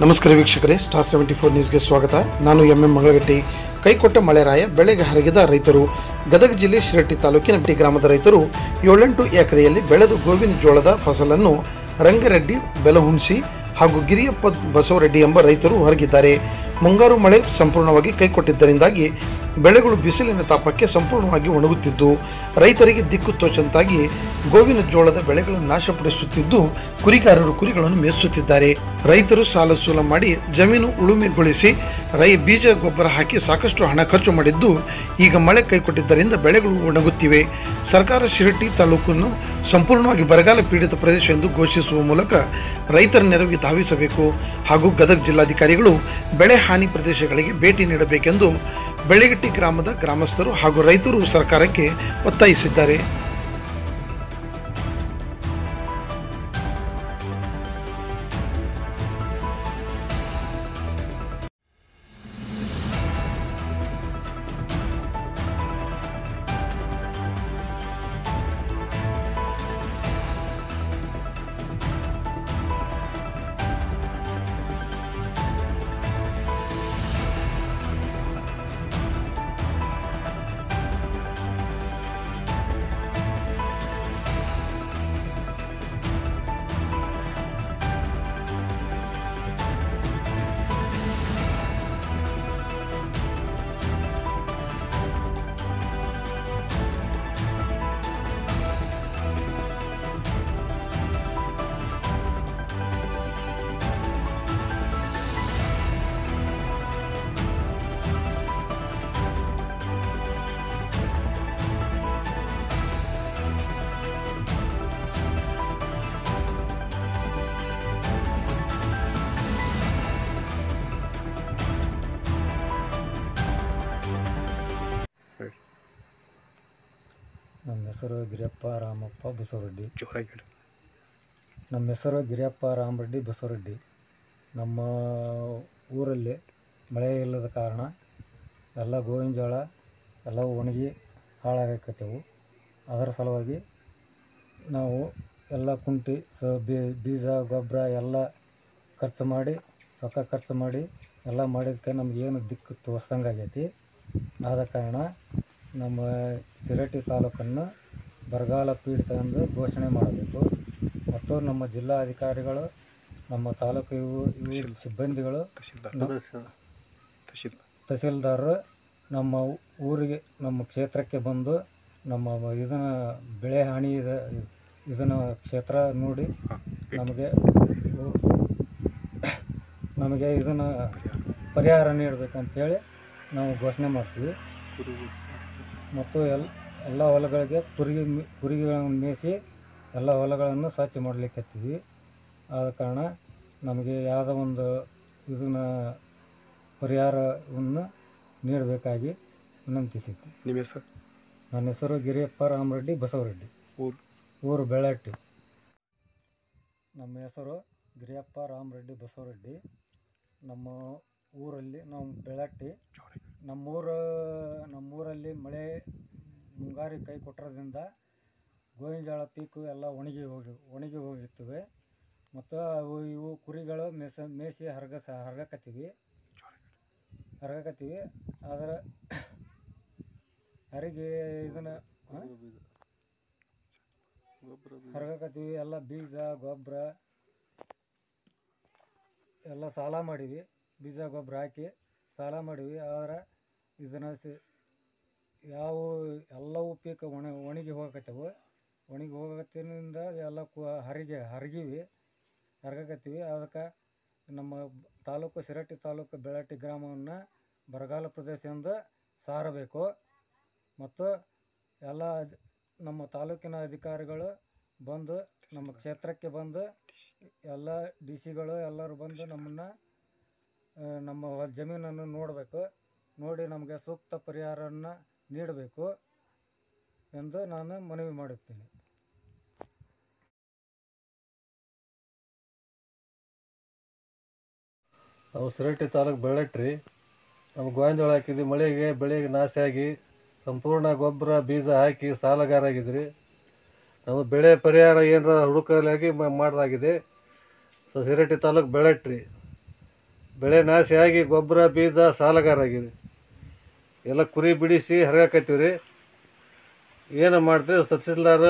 ನಮಸ್ಕಾರ ವೀಕ್ಷಕರೇ star seventy four ನ್ಯೂಸ್ಗೆ ಸ್ವಾಗತ ನಾನು ಎಂ ಎಂ ಮಂಗಳಗಟ್ಟಿ ಕೈಕೊಟ್ಟ ಮಳೆರಾಯ ಬೆಳೆಗೆ ಹರಗಿದ ರೈತರು ಗದಗ ಜಿಲ್ಲೆ ಶಿರಟ್ಟಿ ತಾಲೂಕಿನ ಟಿ ಗ್ರಾಮದ ರೈತರು ಏಳೆಂಟು ಎಕರೆಯಲ್ಲಿ ಬೆಳೆದು ಗೋವಿನ ಜೋಳದ ಫಸಲನ್ನು ರಂಗರೆಡ್ಡಿ ಬೆಲಹುಣಸಿ ಹಾಗೂ ಗಿರಿಯಪ್ಪ ಬಸವರೆಡ್ಡಿ ಎಂಬ ರೈತರು ಹೊರಗಿದ್ದಾರೆ ಮುಂಗಾರು ಮಳೆ ಸಂಪೂರ್ಣವಾಗಿ ಕೈಕೊಟ್ಟಿದ್ದರಿಂದಾಗಿ ಬೆಳೆಗಳು ಬಿಸಿಲಿನ ತಾಪಕ್ಕೆ ಸಂಪೂರ್ಣವಾಗಿ ಒಣಗುತ್ತಿದ್ದು ರೈತರಿಗೆ ದಿಕ್ಕು ತೋಚಂತಾಗಿ ಗೋವಿನ ಜೋಳದ ಬೆಳೆಗಳನ್ನು ನಾಶಪಡಿಸುತ್ತಿದ್ದು ಕುರಿಗಾರರು ಕುರಿಗಳನ್ನು ಮೇಯಿಸುತ್ತಿದ್ದಾರೆ ರೈತರು ಸಾಲ ಸೂಲ ಮಾಡಿ ಜಮೀನು ಉಳುಮೆಗೊಳಿಸಿ ರೈ ಬೀಜ ಗೊಬ್ಬರ ಹಾಕಿ ಸಾಕಷ್ಟು ಹಣ ಖರ್ಚು ಮಾಡಿದ್ದು ಈಗ ಮಳೆ ಕೈಕೊಟ್ಟಿದ್ದರಿಂದ ಬೆಳೆಗಳು ಒಣಗುತ್ತಿವೆ ಸರ್ಕಾರ ಶಿರಟ್ಟಿ ತಾಲೂಕನ್ನು ಸಂಪೂರ್ಣವಾಗಿ ಬರಗಾಲ ಪೀಡಿತ ಪ್ರದೇಶ ಎಂದು ಘೋಷಿಸುವ ಮೂಲಕ ರೈತರ ನೆರವಿಗೆ ಧಾವಿಸಬೇಕು ಹಾಗೂ ಗದಗ ಜಿಲ್ಲಾಧಿಕಾರಿಗಳು ಬೆಳೆ ಹಾನಿ ಪ್ರದೇಶಗಳಿಗೆ ಭೇಟಿ ನೀಡಬೇಕೆಂದು ಬೆಳಗಟ್ಟಿ ಗ್ರಾಮದ ಗ್ರಾಮಸ್ಥರು ಹಾಗೂ ರೈತರು ಸರ್ಕಾರಕ್ಕೆ ಒತ್ತಾಯಿಸಿದ್ದಾರೆ ನಮ್ಮ ಹೆಸರು ಗಿರಿಯಪ್ಪ ರಾಮಪ್ಪ ಬಸವರೆಡ್ಡಿ ಜೋರಾಗಿ ನಮ್ಮ ಹೆಸರು ಗಿರಿಯಪ್ಪ ರಾಮರೆಡ್ಡಿ ಬಸವರೆಡ್ಡಿ ನಮ್ಮ ಊರಲ್ಲಿ ಮಳೆ ಇಲ್ಲದ ಕಾರಣ ಎಲ್ಲ ಗೋವಿನ ಜೋಳ ಎಲ್ಲ ಒಣಗಿ ಹಾಳಾಗಕತ್ತೇವು ಅದರ ಸಲುವಾಗಿ ನಾವು ಎಲ್ಲ ಕುಂಟಿ ಸ ಬೀ- ಬೀಜ ಗೊಬ್ಬರ ಎಲ್ಲ ಖರ್ಚು ಮಾಡಿ ರೊಕ್ಕ ಖರ್ಚು ಮಾಡಿ ಎಲ್ಲ ಮಾಡಿದ್ದಕ್ಕೆ ನಮಗೇನು ದಿಕ್ಕು ತೋರಿಸ್ದಂಗೆ ಆಗೈತಿ ಆದ ಕಾರಣ ನಮ್ಮ ಸಿರಟ್ಟಿ ತಾಲೂಕನ್ನು ಬರಗಾಲ ಪೀಡಿತ ಎಂದು ಘೋಷಣೆ ಮಾಡಬೇಕು ಮತ್ತು ನಮ್ಮ ಜಿಲ್ಲಾಧಿಕಾರಿಗಳು ನಮ್ಮ ತಾಲೂಕು ಇವು ಇವು ಸಿಬ್ಬಂದಿಗಳು ತಹಸೀಲ್ದಾರರು ನಮ್ಮ ಊರಿಗೆ ನಮ್ಮ ಕ್ಷೇತ್ರಕ್ಕೆ ಬಂದು ನಮ್ಮ ಇದನ್ನ ಬೆಳೆ ಹಾನಿ ಇದೆ- ಇದನ್ನ ಕ್ಷೇತ್ರ ನೋಡಿ ನಮಗೆ ಉ- ನಮಗೆ ಇದನ್ನು ಪರಿಹಾರ ನೀಡಬೇಕಂತೇಳಿ ನಾವು ಘೋಷಣೆ ಮಾಡ್ತೀವಿ ಮತ್ತು ಎಲ್ ಎಲ್ಲ ಹೊಲಗಳಿಗೆ ಕುರಿ ಮೇ- ಕುರಿಗಳನ್ನು ಮೇಯಿಸಿ ಎಲ್ಲ ಹೊಲಗಳನ್ನು ಸ್ವಚ್ಛ ಮಾಡಲಿಕ್ಕತ್ತೀವಿ ಆದ ಕಾರಣ ನಮಗೆ ಯಾವುದೋ ಒಂದು ಇದನ್ನು ಪರಿಹಾರವನ್ನು ನೀಡಬೇಕಾಗಿ ವಿನಂತಿಸಿದ್ದೆ ನಿಮ್ಮ ಹೆಸರು ನನ್ನ ಹೆಸರು ಗಿರಿಯಪ್ಪ ರಾಮರೆಡ್ಡಿ ಬಸವರೆಡ್ಡಿ ಊರು ಊರು ಬೆಳಟ್ಟಿ ನಮ್ಮ ಹೆಸರು ಗಿರಿಯಪ್ಪ ರಾಮರೆಡ್ಡಿ ಬಸವರೆಡ್ಡಿ ನಮ್ಮ ಊರಲ್ಲಿ ನಾವು ಬೆಳಟ್ಟಿ ನಮ್ಮೂರು ನಮ್ಮೂರಲ್ಲಿ ಮಳೆ ಮುಂಗಾರು ಕೈ ಕೊಟ್ಟಿರೋದ್ರಿಂದ ಗೋವಿನ ಜೋಳ ಪೀಕು ಎಲ್ಲ ಒಣಗಿ ಹೋಗಿ ಒಣಗಿ ಹೋಗಿರ್ತವೆ ಮತ್ತು ಅವು ಇವು ಕುರಿಗಳು ಮೇಸ ಮೇಯಿಸಿ ಹರಗಸ ಹರಗಕತ್ತೀವಿ ಹರಗಕತ್ತೀವಿ ಆದರೆ ಹರಿಗೆ ಇದನ್ನು ಹರಗಕತ್ತೀವಿ ಎಲ್ಲ ಬೀಜ ಗೊಬ್ಬರ ಎಲ್ಲ ಸಾಲ ಮಾಡೀವಿ ಬೀಜ ಗೊಬ್ಬರ ಹಾಕಿ ಸಾಲ ಮಾಡೀವಿ ಆದರೆ ಇದನ್ನು ಸಿ ಯಾವ ಎಲ್ಲವೂ ಪೀಕ್ ಒಣ ಒಣಗಿ ಹೋಗಕತ್ತವು ಒಣಗಿ ಹೋಗತ್ತಿನಿಂದ ಎಲ್ಲ ಕು ಹರಿಗೆ ಹರಗಿವಿ ಹರಗಕತ್ತೀವಿ ಅದಕ್ಕೆ ನಮ್ಮ ತಾಲೂಕು ಸಿರಟ್ಟಿ ತಾಲೂಕು ಬೆಳಟ್ಟಿ ಗ್ರಾಮವನ್ನು ಬರಗಾಲ ಪ್ರದೇಶದಿಂದ ಸಾರಬೇಕು ಮತ್ತು ಎಲ್ಲ ಅದ್- ನಮ್ಮ ತಾಲೂಕಿನ ಅಧಿಕಾರಿಗಳು ಬಂದು ನಮ್ಮ ಕ್ಷೇತ್ರಕ್ಕೆ ಬಂದು ಎಲ್ಲ ಡಿ ಸಿಗಳು ಎಲ್ಲರೂ ಬಂದು ನಮ್ಮನ್ನು ನಮ್ಮ ಹೊಲ- ಜಮೀನನ್ನು ನೋಡಬೇಕು ನೋಡಿ ನಮಗೆ ಸೂಕ್ತ ಪರಿಹಾರವನ್ನು ನೀಡಬೇಕು ಎಂದು ನಾನು ಮನವಿ ಮಾಡುತ್ತೇನೆ ನಾವು ಸಿರಟ್ಟಿ ತಾಲೂಕು ಬೆಳಟ್ರಿ ನಮ್ಮ ಗೋವಿನ ಜೋಳ ಹಾಕಿದ್ವಿ ಮಳೆಗೆ ಬೆಳೆಗೆ ನಾಶ ಆಗಿ ಸಂಪೂರ್ಣ ಗೊಬ್ಬರ ಬೀಜ ಹಾಕಿ ಸಾಲಗಾರ ಆಗಿದ್ರಿ ನಮ್ಮ ಬೆಳೆ ಪರಿಹಾರ ಏನಾರ ಹುಡುಕಲಾಗಿ ಮ- ಮಾಡ್ದಾಗಿದೆ ಸೊ ಸಿರಟ್ಟಿ ತಾಲೂಕು ಬೆಳಟ್ರಿ ಬೆಳೆ ನಾಶಿಯಾಗಿ ಗೊಬ್ಬರ ಬೀಜ ಸಾಲಗಾರ ಆಗಿದೆ ಎಲ್ಲ ಕುರಿ ಬಿಡಿಸಿ ಹರಗಾಕತ್ತೀವಿ ರೀ ಏನು ಮಾಡ್ತೀವಿ ತಹಸೀಲ್ದಾರ್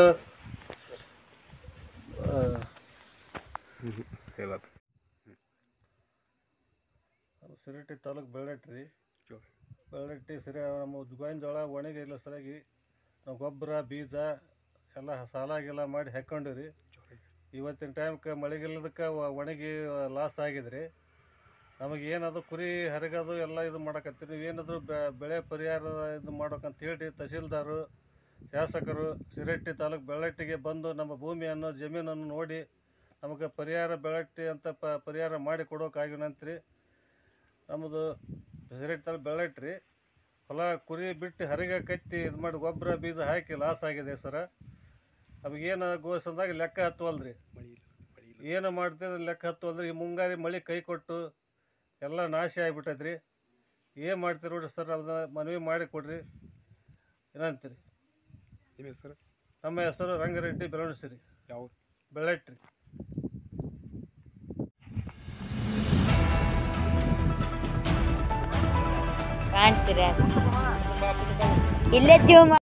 ಸಿರಿಟಿ ತಾಲೂಕು ಬೆಳ್ಳಟ್ಟಿ ಬೆಳ್ಳಟ್ಟಿ ಸಿರಿ ನಮ್ಮ ಗೋವಿನ ಜೋಳ ಒಣಗಿ ಇಲ್ಲ ಸರಿಯಾಗಿ ನಾವು ಗೊಬ್ಬರ ಬೀಜ ಎಲ್ಲ ಸಾಲಾಗೆಲ್ಲ ಮಾಡಿ ಹಾಕ್ಕೊಂಡಿವಿ ರೀ ಇವತ್ತಿನ ಟೈಮ್ಗೆ ಮಳೆಗಿಲ್ಲದಕ್ಕೆ ಒಣಗಿ ಲಾಸ್ ಆಗಿದ್ರಿ ನಮಗೆ ಏನದು ಕುರಿ ಹರಗೋದು ಎಲ್ಲ ಇದು ಮಾಡಕತ್ತೀವಿ ನೀವು ಏನಾದರೂ ಬೆಳೆ ಪರಿಹಾರ ಇದು ಮಾಡ್ಬೇಕಂತ ಹೇಳಿ ತಹಸೀಲ್ದಾರು ಶಾಸಕರು ಸಿರಟ್ಟಿ ತಾಲೂಕು ಬೆಳ್ಳಟ್ಟಿಗೆ ಬಂದು ನಮ್ಮ ಭೂಮಿಯನ್ನು ಜಮೀನನ್ನು ನೋಡಿ ನಮಗೆ ಪರಿಹಾರ ಬೆಳಟ್ಟಿ ಅಂತ ಪ ಪರಿಹಾರ ಮಾಡಿ ಕೊಡೋಕಾಗಿನಂತ್ರಿ ನಮ್ಮದು ಸಿರಟ್ಟಿ ತಾಲೂಕು ಬೆಳ್ಳಟ್ಟಿ ಹೊಲ ಕುರಿ ಬಿಟ್ಟು ಹರಿಗ ಕತ್ತಿ ಇದು ಮಾಡಿ ಗೊಬ್ಬರ ಬೀಜ ಹಾಕಿ ಲಾಸ್ ಆಗಿದೆ ಸರ ನಮಗೇನು ಗೋಸಂದಾಗ ಲೆಕ್ಕ ಹತ್ತುವಲ್ರಿ ಏನು ಮಾಡ್ತಿದ್ರೆ ಲೆಕ್ಕ ಹತ್ತುವಲ್ರಿ ಈ ಮುಂಗಾರಿ ಮಳೆ ಕೈ ಕೊಟ್ಟು ಎಲ್ಲ ನಾಶ ಆಗಿಬಿಟ್ಟೈತ್ರಿ ಏನು ಮಾಡ್ತೀರಿ ನೋಡ್ರಿ ಸರ್ ಅದನ್ನ ಮನವಿ ಮಾಡಿ ಕೊಡ್ರಿ ಏನಂತೀರಿ ನಿಮ್ಮ ಹೆಸರು ನಮ್ಮ ಹೆಸರು ರಂಗರೆಡ್ಡಿ ಬೆಳವಣಿಸ್ರಿ ಯಾವ ಬೆಳ್ಳಟ್ರಿ ಕಾಣ್ತೀರ ಇಲ್ಲೇ ಜೀವ